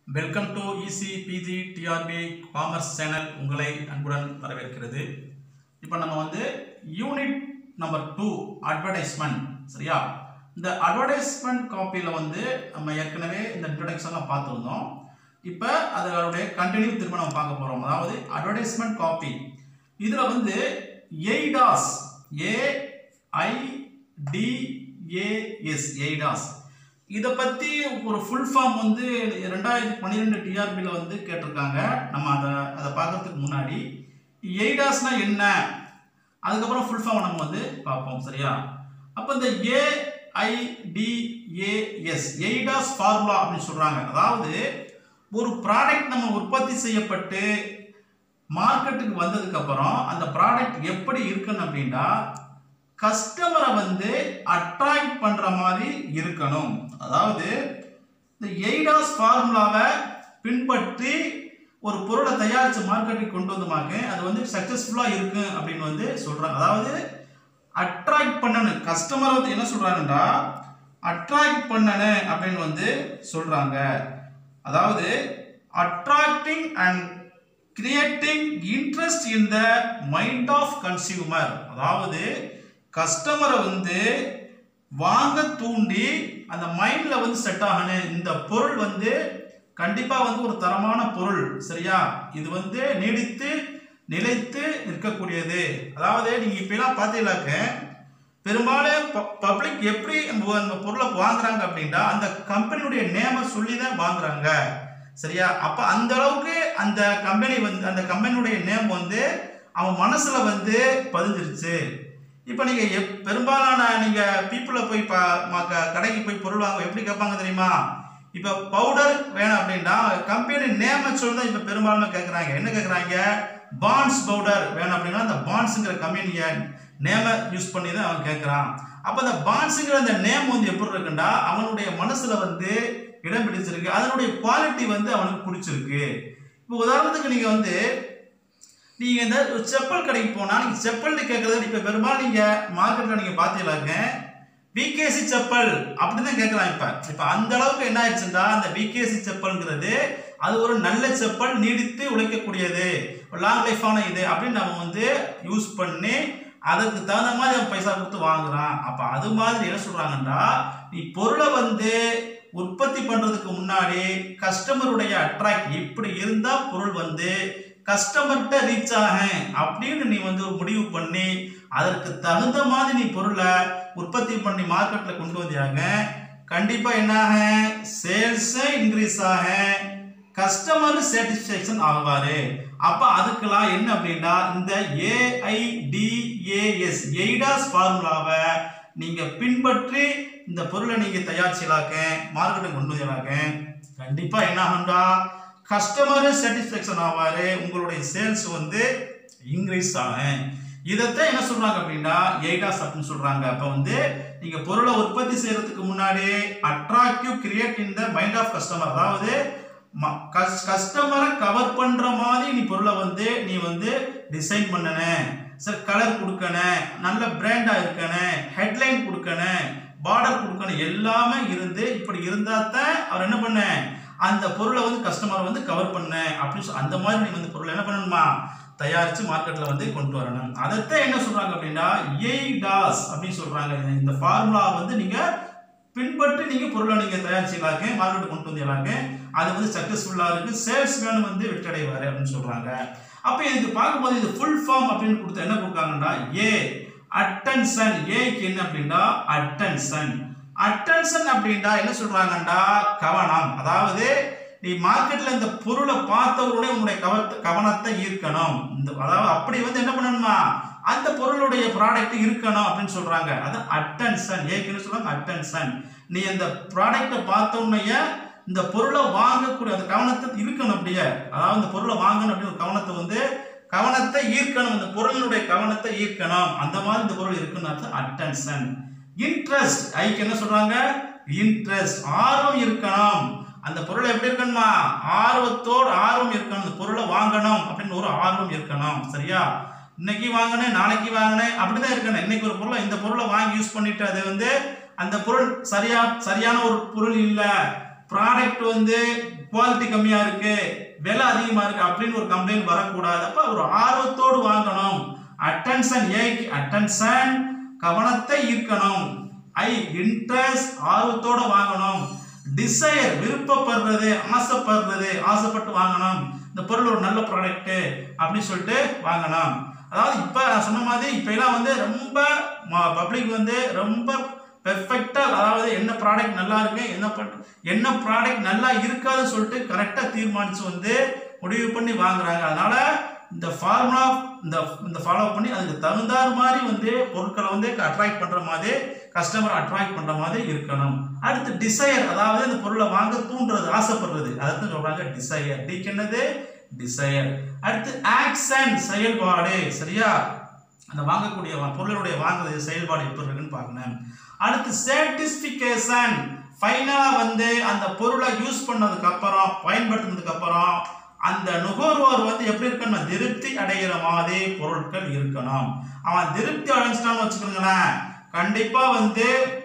welcome to easy PG TRB commerce channel உங்களை அன்புடன் வரவேற்கிறது இப்போ நம்ம வந்து யூனிட் நம்பர் டூ அட்வர்டைஸ்மெண்ட் சரியா இந்த அட்வர்டைஸ்மெண்ட் காப்பியில் வந்து நம்ம ஏற்கனவே இந்த இன்ட்ரடக்ஷன்லாம் பார்த்துருந்தோம் இப்போ அதனுடைய கண்டினியூ திரும்ப நம்ம பார்க்க போகிறோம் அதாவது அட்வர்டைஸ்மெண்ட் காப்பி இதில் வந்து எய்டாஸ் ஏ ஐ டிஏஎஸ் எய்டாஸ் இதை பற்றி ஒரு ஃபுல் ஃபார்ம் வந்து ரெண்டாயிரத்தி பன்னிரெண்டு டிஆர்பியில் வந்து கேட்டிருக்காங்க நம்ம அதை அதை பார்க்கறதுக்கு முன்னாடி எய்டாஸ்னா என்ன அதுக்கப்புறம் ஃபுல் ஃபார்ம் நம்ம வந்து பார்ப்போம் சரியா அப்போ இந்த ஏஐடிஏஎஸ் எய்டாஸ் ஃபார்முலா அப்படின்னு சொல்கிறாங்க அதாவது ஒரு ப்ராடக்ட் நம்ம உற்பத்தி செய்யப்பட்டு மார்க்கெட்டுக்கு வந்ததுக்கப்புறம் அந்த ப்ராடக்ட் எப்படி இருக்குன்னு அப்படின்னா கஸ்டமரை வந்து அட்ராக்ட் பண்ற மாதிரி இருக்கணும் அதாவது இந்த எய்டாஸ் ஃபார்முலாவை பின்பற்றி ஒரு பொருளை தயாரித்து மார்க்கெட்டுக்கு கொண்டு வந்தோமாக்க அது வந்து சக்ஸஸ்ஃபுல்லாக இருக்கு அப்படின்னு வந்து சொல்கிறாங்க அதாவது அட்ராக்ட் பண்ணணும் கஸ்டமரை வந்து என்ன சொல்கிறாங்கன்றா அட்ராக்ட் பண்ணணும் அப்படின்னு வந்து சொல்கிறாங்க அதாவது attracting and creating interest in the mind of consumer அதாவது கஸ்டமரை வந்து வாங்க தூண்டி அந்த மைண்ட்ல வந்து செட் ஆகணும் இந்த பொருள் வந்து கண்டிப்பா வந்து ஒரு தரமான பொருள் சரியா இது வந்து நீடித்து நிலைத்து இருக்கக்கூடியது அதாவது நீங்க இப்பெல்லாம் பார்த்தீங்களாக்க பெரும்பாலும் பப்ளிக் எப்படி அந்த பொருளை வாங்குறாங்க அப்படின்னா அந்த கம்பெனியுடைய நேமை சொல்லி தான் வாங்குறாங்க சரியா அப்ப அந்த அளவுக்கு அந்த கம்பெனி வந்து அந்த கம்பெனியுடைய நேம் வந்து அவன் மனசுல வந்து பதிஞ்சிருச்சு இப்போ நீங்க எப் பெரும்பாலான நீங்க பீப்புளை போய் ப ம- க- கடைக்கு போய் பொருள் வாங்க எப்படி கேட்பாங்க தெரியுமா இப்போ பவுடர் வேணும் அப்படின்னா கம்பெனி நேம சொல்லி தான் இப்போ பெரும்பாலுமே கேட்குறாங்க என்ன கேட்குறாங்க பான்ஸ் பவுடர் வேணும் அப்படின்னா அந்த பான்ஸுங்கிற கம்பெனியை நேம யூஸ் பண்ணி தான் அவன் கேட்குறான் அப்போ அந்த பான்ஸுங்கிற அந்த நேம் வந்து எப்படி இருக்குண்டா அவனுடைய மனசுல வந்து இடம் பிடிச்சிருக்கு அதனுடைய குவாலிட்டி வந்து அவனுக்கு பிடிச்சிருக்கு இப்போ உதாரணத்துக்கு நீங்க வந்து நீங்க இந்த ஒரு செப்பல் கடைக்கு போனா நீங்க செப்பல்னு கேட்கறது இப்ப பெரும்பாலும் நீங்க மார்க்கெட்ல நீங்க பாத்தீங்களாங்க விகேசி செப்பல் அப்படிதான் கேட்கலாம் இப்ப இப்ப அந்த அளவுக்கு என்ன ஆயிடுச்சுன்னா அந்த விகேசி செப்பல்ங்கிறது அது ஒரு நல்ல செப்பல் நீடித்து உழைக்கக்கூடியது லாங் லைஃபான இது அப்படின்னு நம்ம வந்து யூஸ் பண்ணி அதுக்கு தகுந்த மாதிரி அவன் பைசா கொடுத்து வாங்குறான் அப்ப அது மாதிரி என்ன சொல்றாங்கன்னா நீ பொருளை வந்து உற்பத்தி பண்றதுக்கு முன்னாடி கஸ்டமருடைய அட்ராக்ட் இப்படி இருந்தா பொருள் வந்து கஸ்டமர்கிட்ட ரீச் ஆக அப்படின்னு நீ வந்து ஒரு முடிவு பண்ணி அதற்கு தகுந்த மாதிரி நீ பொருளை உற்பத்தி பண்ணி மார்க்கெட்ல கொண்டு வந்தியாங்க கண்டிப்பா என்ன ஆக சேல்ஸ் இன்க்ரீஸ் ஆக கஸ்டமர் சாட்டிஸ்ஃபேக்ஷன் ஆவாரு அப்ப அதுக்கெல்லாம் என்ன அப்படின்னா இந்த ஏஐடிஏஎஸ் எய்டாஸ் ஃபார்முலாவை நீங்க பின்பற்றி இந்த பொருளை நீங்க தயாரிச்சலாக்க மார்க்கெட்டுக்கு கொண்டு வந்தீங்களாக்க கண்டிப்பா என்ன ஆகும்டா கஸ்டமர் சாட்டிஸ்ஃபேக்ஷன் ஆவாரு உங்களுடைய சேல்ஸ் வந்து இன்க்ரீஸ் ஆகும் இதைத்தான் என்ன சொல்றாங்க அப்படின்னா எய்டாஸ் அப்படின்னு சொல்றாங்க அப்ப வந்து நீங்க பொருளை உற்பத்தி செய்யறதுக்கு முன்னாடி attractive create in the mind of customer அதாவது கஸ்டமரை கவர் பண்ற மாதிரி நீ பொருளை வந்து நீ வந்து டிசைன் பண்ணணும் சார் கலர் கொடுக்கணும் நல்ல பிராண்டா இருக்கணும் ஹெட்லைன் கொடுக்கணும் பார்டர் கொடுக்கணும் எல்லாமே இருந்து இப்படி இருந்தா தான் அவர் என்ன பண்ண அந்த பொருளை வந்து கஸ்டமர் வந்து கவர் பண்ண அப்படின்னு சொல்லி அந்த மாதிரி நீ வந்து பொருளை என்ன பண்ணணுமா தயாரிச்சு மார்க்கெட்ல வந்து கொண்டு வரணும் அதைத்தான் என்ன சொல்றாங்க அப்படின்னா எய்டாஸ் அப்படின்னு சொல்றாங்க இந்த ஃபார்முலா வந்து நீங்க பின்பற்றி நீங்க பொருளை நீங்க தயாரிச்சுக்கலாங்க மார்க்கெட் கொண்டு வந்தீங்களாங்க அது வந்து சக்சஸ்ஃபுல்லா இருக்கு சேல்ஸ் மேன் வந்து வெற்றடைவாரு அப்படின்னு சொல்றாங்க அப்ப இதுக்கு பார்க்கும்போது இது ஃபுல் ஃபார்ம் அப்படின்னு கொடுத்து என்ன கொடுக்காங்கன்னா ஏ அட்டென்ஷன் ஏக்கு என்ன அப்படின்னா அட்டென்ஷன் அட்டென்ஷன் அப்படின்னா என்ன சொல்றாங்கடா கவனம் அதாவது நீ மார்க்கெட்ல இந்த பொருளை பார்த்தவருடைய உன்னுடைய கவத்த கவனத்தை ஈர்க்கணும் இந்த அதாவது அப்படி வந்து என்ன பண்ணணுமா அந்த பொருளுடைய ப்ராடக்ட் இருக்கணும் அப்படின்னு சொல்றாங்க அது அட்டென்ஷன் ஏற்கனவே சொல்றாங்க அட்டென்ஷன் நீ அந்த ப்ராடக்ட்டை பார்த்த உடனே இந்த பொருளை வாங்கக்கூடிய அந்த கவனத்தை இருக்கணும் அப்படியே அதாவது இந்த பொருளை வாங்கணும் அப்படின்னு ஒரு கவனத்தை வந்து கவனத்தை ஈர்க்கணும் அந்த பொருளினுடைய கவனத்தை ஈர்க்கணும் அந்த மாதிரி இந்த பொருள் இருக்குன்னு அட்டென்ஷன் இன்ட்ரெஸ்ட் ஐக்கு என்ன சொல்றாங்க இன்ட்ரெஸ்ட் ஆர்வம் இருக்கணும் அந்த பொருளை எப்படி இருக்கணுமா ஆர்வத்தோடு ஆர்வம் இருக்கணும் அந்த பொருளை வாங்கணும் அப்படின்னு ஒரு ஆர்வம் இருக்கணும் சரியா இன்னைக்கு வாங்கினேன் நாளைக்கு வாங்கினேன் அப்படிதான் இருக்கணும் இன்னைக்கு ஒரு பொருளை இந்த பொருளை வாங்கி யூஸ் பண்ணிட்டு அது வந்து அந்த பொருள் சரியா சரியான ஒரு பொருள் இல்ல ப்ராடக்ட் வந்து குவாலிட்டி கம்மியா இருக்கு விலை அதிகமா இருக்கு அப்படின்னு ஒரு கம்ப்ளைண்ட் வரக்கூடாது அப்ப ஒரு ஆர்வத்தோடு வாங்கணும் அட்டென்ஷன் ஏக்கு அட்டென்ஷன் கவனத்தை ஈர்க்கணும் ஐ இன்ட்ரெஸ்ட் ஆர்வத்தோட வாங்கணும் டிசைர் விருப்பப்படுறது ஆசைப்படுறது ஆசைப்பட்டு வாங்கணும் இந்த பொருள் ஒரு நல்ல ப்ராடக்ட் அப்படின்னு சொல்லிட்டு வாங்கணும் அதாவது இப்போ நான் சொன்ன மாதிரி இப்போ எல்லாம் வந்து ரொம்ப பப்ளிக் வந்து ரொம்ப பெர்ஃபெக்டா அதாவது என்ன ப்ராடக்ட் நல்லா இருக்கு என்ன பண்- என்ன ப்ராடக்ட் நல்லா இருக்காதுன்னு சொல்லிட்டு கரெக்டாக தீர்மானிச்சு வந்து முடிவு பண்ணி வாங்குறாங்க அதனால இந்த ஃபார்முலா இந்த இந்த ஃபாலோ பண்ணி அதுக்கு தகுந்தாறு மாதிரி வந்து பொருட்களை வந்து அட்ராக்ட் பண்ற மாதிரி கஸ்டமர் அட்ராக்ட் பண்ற மாதிரி இருக்கணும் அடுத்து டிசையர் அதாவது இந்த பொருளை வாங்க தூண்டுறது ஆசைப்படுறது அதான் சொல்றாங்க டிசையர் டிக்கு என்னது டிசையர் அடுத்து ஆக்ஷன் செயல்பாடு சரியா அந்த வாங்கக்கூடிய வா- பொருளுடைய வாங்குறது செயல்பாடு எப்படி இருக்குன்னு பார்க்கணும் அடுத்து சேட்டிஸ்பிகேஷன் ஃபைனலா வந்து அந்த பொருளை யூஸ் பண்ணதுக்கு அப்புறம் பயன்படுத்தினதுக்கு அப்புறம் அந்த நுகர்வோர் வந்து எப்படி இருக்கணும் திருப்தி அடைகிற மாதிரி பொருட்கள் இருக்கணும் அவன் திருப்தி அடைஞ்சிட்டான்னு வச்சுக்கோங்களேன் கண்டிப்பா வந்து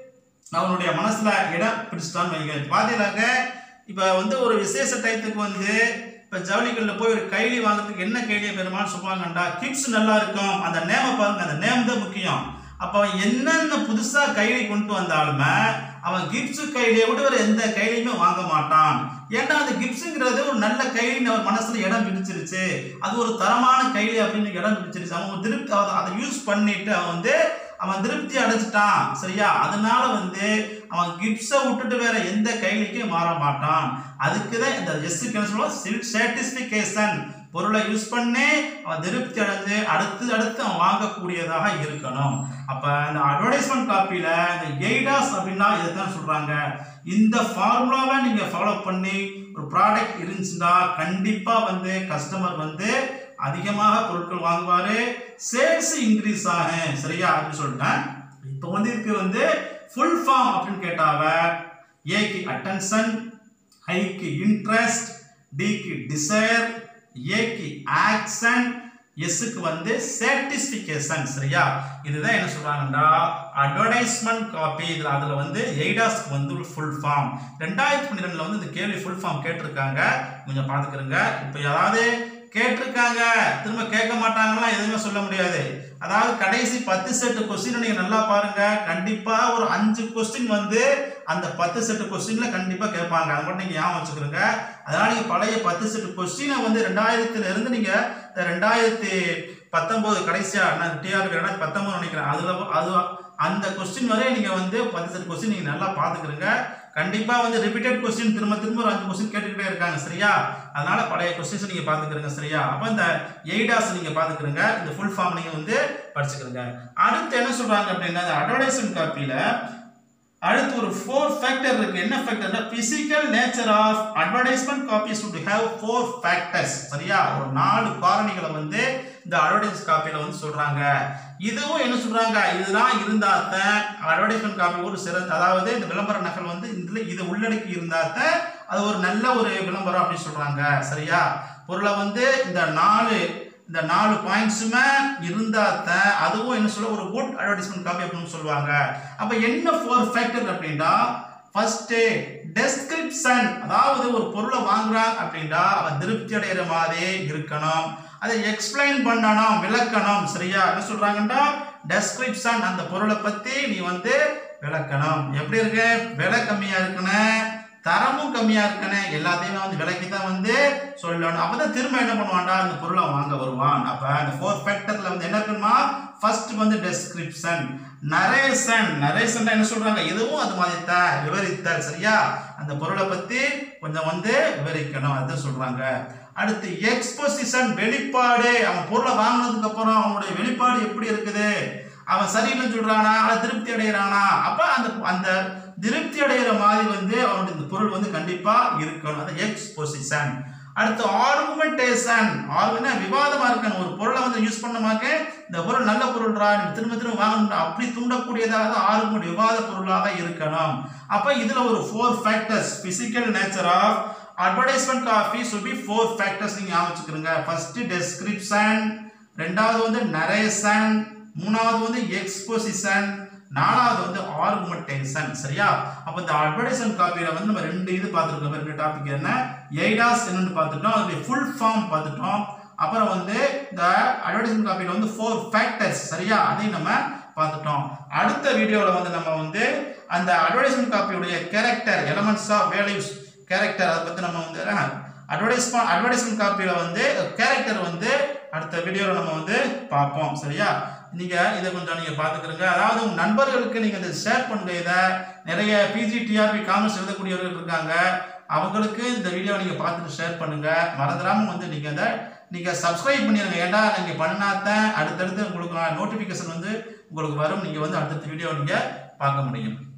அவனுடைய மனசுல இடம் பிடிச்சிட்டான்னு வைங்க பாத்தீங்கன்னாக்க இப்ப வந்து ஒரு விசேஷ டயத்துக்கு வந்து இப்ப ஜவுளிக்கல்ல போய் ஒரு கைலி வாங்குறதுக்கு என்ன கைலியை பெருமாள் சொல்லுவாங்கண்டா கிப்ஸ் நல்லா இருக்கும் அந்த நேம பாருங்க அந்த நேம் தான் முக்கியம் அப்ப அவன் என்னென்ன புதுசா கைலி கொண்டு வந்தாலுமே அவன் கிப்ஸ் கைலியை விட வேற எந்த கைலியுமே வாங்க மாட்டான் ஏன்னா அந்த கிப்ஸுங்கிறது ஒரு நல்ல கைலின்னு அவர் மனசுல இடம் பிடிச்சிருச்சு அது ஒரு தரமான கைலி அப்படின்னு இடம் பிடிச்சிருச்சு அவன் ஒரு திருப்தி அதை- அதை யூஸ் பண்ணிட்டு அவன் வந்து அவன் திருப்தி அடைச்சிட்டான் சரியா அதனால வந்து அவன் கிப்ஸை விட்டுட்டு வேற எந்த கைலிக்கும் மாற மாட்டான் அதுக்கு தான் இந்த எஸ்ஸுக்கு என்ன சொல்லுவோம் சாட்டிஸ்பிகேஷன் பொருளை யூஸ் பண்ணி அவன் திருப்தி அடைஞ்சு அடுத்து அடுத்து அவன் வாங்கக்கூடியதாக இருக்கணும் அப்ப இந்த அட்வர்டைஸ்மெண்ட் காப்பியில இந்த எய்டாஸ் அப்படின்னா இதைத்தான் சொல்றாங்க இந்த ஃபார்முலாவை நீங்க ஃபாலோ பண்ணி ஒரு ப்ராடக்ட் இருந்துச்சுன்னா கண்டிப்பா வந்து கஸ்டமர் வந்து அதிகமாக பொருட்கள் வாங்குவாரு சேல்ஸ் இன்க்ரீஸ் ஆகும் சரியா அப்படின்னு சொல்லிட்டேன் இப்போ வந்து இதுக்கு வந்து ஃபுல் ஃபார்ம் அப்படின்னு கேட்டாவ ஏக்கு அட்டென்ஷன் ஐக்கு இன்ட்ரெஸ்ட் டிக்கு டிசைர் ஏக்கு ஆக்ஷன் எஸ்ஸுக்கு வந்து சாட்டிஸ்பிகேஷன் சரியா இதுதான் என்ன சொல்றாங்கன்னா அட்வர்டைஸ்மெண்ட் காப்பி இதுல அதுல வந்து எய்டாஸ்க்கு வந்து ஃபுல் ஃபார்ம் ரெண்டாயிரத்தி பன்னிரெண்டுல வந்து இந்த கேள்வி ஃபுல் ஃபார்ம் கேட்டிருக்காங்க கொஞ்சம் பாத்துக்கிறங்க இப்போ யாராவது கேட்டிருக்காங்க திரும்ப கேட்க மாட்டாங்கலாம் எதுவுமே சொல்ல முடியாது அதாவது கடைசி பத்து செட்டு கொஸ்டின் நீங்க நல்லா பாருங்க கண்டிப்பா ஒரு அஞ்சு கொஸ்டின் வந்து அந்த பத்து செட்டு கொஸ்டின்ல கண்டிப்பா கேட்பாங்க அது மட்டும் நீங்க ஞாபகம் வச்சுக்கிறோங்க அதனால நீங்க பழைய பத்து செட்டு கொஸ்டினை வந்து ரெண்டாயிரத்துல இருந்து நீங்க இந்த ரெண்டாயிரத்தி பத்தொன்பது கடைசியா நான் டிஆர் ரெண்டாயிரத்தி பத்தொன்பது நினைக்கிறேன் அதுல அது அந்த கொஸ்டின் வரை நீங்க வந்து பத்து செட் கொஸ்டின் நீங்க நல்லா பாத்துக்கிறீங்க கண்டிப்பா வந்து ரிப்பீட்டட் கொஸ்டின் திரும்ப திரும்ப ஒரு அஞ்சு கொஸ்டின் கேட்டுக்கிட்டே இருக்காங்க சரியா அதனால பழைய கொஸ்டின்ஸ் நீங்க பாத்துக்கிறீங்க சரியா அப்ப இந்த எய்டாஸ் நீங்க பாத்துக்கிறீங்க இந்த ஃபுல் ஃபார்ம் நீங்க வந்து படிச்சுக்கிறீங்க அடுத்து என்ன சொல்றாங்க அப்படின்னா இந்த அட்வர்டைஸ்மெண்ட் காப்பியில அடுத்து ஒரு ஃபோர் ஃபேக்டர் இருக்கு என்ன ஃபேக்டர்னா physical nature of advertisement copy should have four factors சரியா ஒரு நாலு காரணிகளை வந்து இந்த அட்வர்டைஸ் காப்பியில வந்து சொல்றாங்க இதுவும் என்ன சொல்றாங்க இதெல்லாம் இருந்தாத்தான் அட்வர்டைஸ்மெண்ட் காப்பி ஒரு சிறந்த அதாவது இந்த விளம்பர நகல் வந்து இதுல இது உள்ளடக்கி இருந்தாத்தான் அது ஒரு நல்ல ஒரு விளம்பரம் அப்படின்னு சொல்றாங்க சரியா பொருளை வந்து இந்த நாலு இந்த நாலு பாயிண்ட்ஸுமே இருந்தாத்தான் அதுவும் என்ன சொல்ல ஒரு குட் அட்வர்டைஸ்மெண்ட் காப்பி அப்படின்னு சொல்லுவாங்க அப்ப என்ன ஃபோர் ஃபேக்டர் அப்படின்னா ஃபர்ஸ்ட் டெஸ்கிரிப்ஷன் அதாவது ஒரு பொருளை வாங்குறான் அப்படின்னா அவன் திருப்தி அடைகிற மாதிரி இருக்கணும் அதை எக்ஸ்பிளைன் பண்ணணும் விளக்கணும் சரியா என்ன சொல்றாங்கன்னா டெஸ்கிரிப்ஷன் அந்த பொருளை பத்தி நீ வந்து விளக்கணும் எப்படி இருக்கு விலை கம்மியா இருக்குன்னு தரமும் கம்மியா இருக்குன்னு எல்லாத்தையுமே வந்து விலைக்கு தான் வந்து சொல்லணும் அப்பதான் திரும்ப என்ன பண்ணுவான்டா அந்த பொருளை வாங்க வருவான் அப்ப அந்த ஃபோர் ஃபேக்டர்ல வந்து என்ன இருக்குமா ஃபர்ஸ்ட் வந்து டெஸ்கிரிப்ஷன் நரேஷன் நரேஷன் என்ன சொல்றாங்க இதுவும் அது மாதிரி தான் விவரித்தல் சரியா அந்த பொருளை பத்தி கொஞ்சம் வந்து விவரிக்கணும் அதான் சொல்றாங்க அடுத்து எக்ஸ்போசிஷன் வெளிப்பாடு அவன் பொருளை வாங்கினதுக்கு அப்புறம் அவனுடைய வெளிப்பாடு எப்படி இருக்குது அவன் சரியில்லைன்னு சொல்றானா அல்ல திருப்தி அடைகிறானா அப்ப அந்த அந்த திருப்தி அடைகிற மாதிரி வந்து அவனுடைய இந்த பொருள் வந்து கண்டிப்பா இருக்கணும் அது எக்ஸ்போசிஷன் அடுத்து ஆர்குமெண்டேஷன் ஆர்குனா விவாதமா இருக்கணும் ஒரு பொருளை வந்து யூஸ் பண்ணமாக்க இந்த பொருள் நல்ல பொருள்ரா நீ திரும்ப திரும்ப வாங்கணும் அப்படி தூண்டக்கூடியதாக ஆர்குமெண்ட் விவாத பொருளாக இருக்கணும் அப்ப இதுல ஒரு four factors physical nature of advertisement copy should be four factors நீங்க ஞாபகம் வச்சுக்கிறீங்க ஃபர்ஸ்ட் டெஸ்கிரிப்ஷன் ரெண்டாவது வந்து நரேஷன் மூணாவது வந்து எக்ஸ்போசிஷன் நாலாவது வந்து ஆர்குமெண்டேஷன் சரியா அப்போ இந்த அட்வர்டைஸ்மெண்ட் காப்பியில் வந்து நம்ம ரெண்டு இது பார்த்துருக்கோம் ரெண்டு டாபிக் என்ன எய்டாஸ் என்னன்னு பார்த்துட்டோம் அதோடைய ஃபுல் ஃபார்ம் பார்த்துட்டோம் அப்புறம் வந்து இந்த அட்வர்டைஸ்மெண்ட் காப்பியில் வந்து ஃபோர் ஃபேக்டர்ஸ் சரியா அதையும் நம்ம பார்த்துட்டோம் அடுத்த வீடியோவில் வந்து நம்ம வந்து அந்த அட்வர்டைஸ்மெண்ட் காப்பியுடைய character elements of values character அதை பற்றி நம்ம வந்து அட்வர்டைஸ்மெண்ட் அட்வர்டைஸ்மெண்ட் காப்பியில் வந்து கேரக்டர் வந்து அடுத்த வீடியோவில் நம்ம வந்து பார்ப்போம் சரியா நீங்கள் இதை கொஞ்சம் நீங்கள் பார்த்துக்கிறங்க அதாவது உங்கள் நண்பர்களுக்கு நீங்கள் இதை ஷேர் பண்ணுங்க இதை நிறைய பிஜி டிஆர்பி காமர்ஸ் எழுதக்கூடியவர்கள் இருக்காங்க அவங்களுக்கு இந்த வீடியோ நீங்கள் பார்த்துட்டு ஷேர் பண்ணுங்க மறந்துடாமல் வந்து நீங்கள் அதை நீங்கள் சப்ஸ்கிரைப் பண்ணிடுங்க ஏன்டா நீங்கள் பண்ணாதான் அடுத்தடுத்து உங்களுக்கு நோட்டிஃபிகேஷன் வந்து உங்களுக்கு வரும் நீங்கள் வந்து அடுத்தடுத்த வீடியோ நீங்கள் பார்க்க முடியும்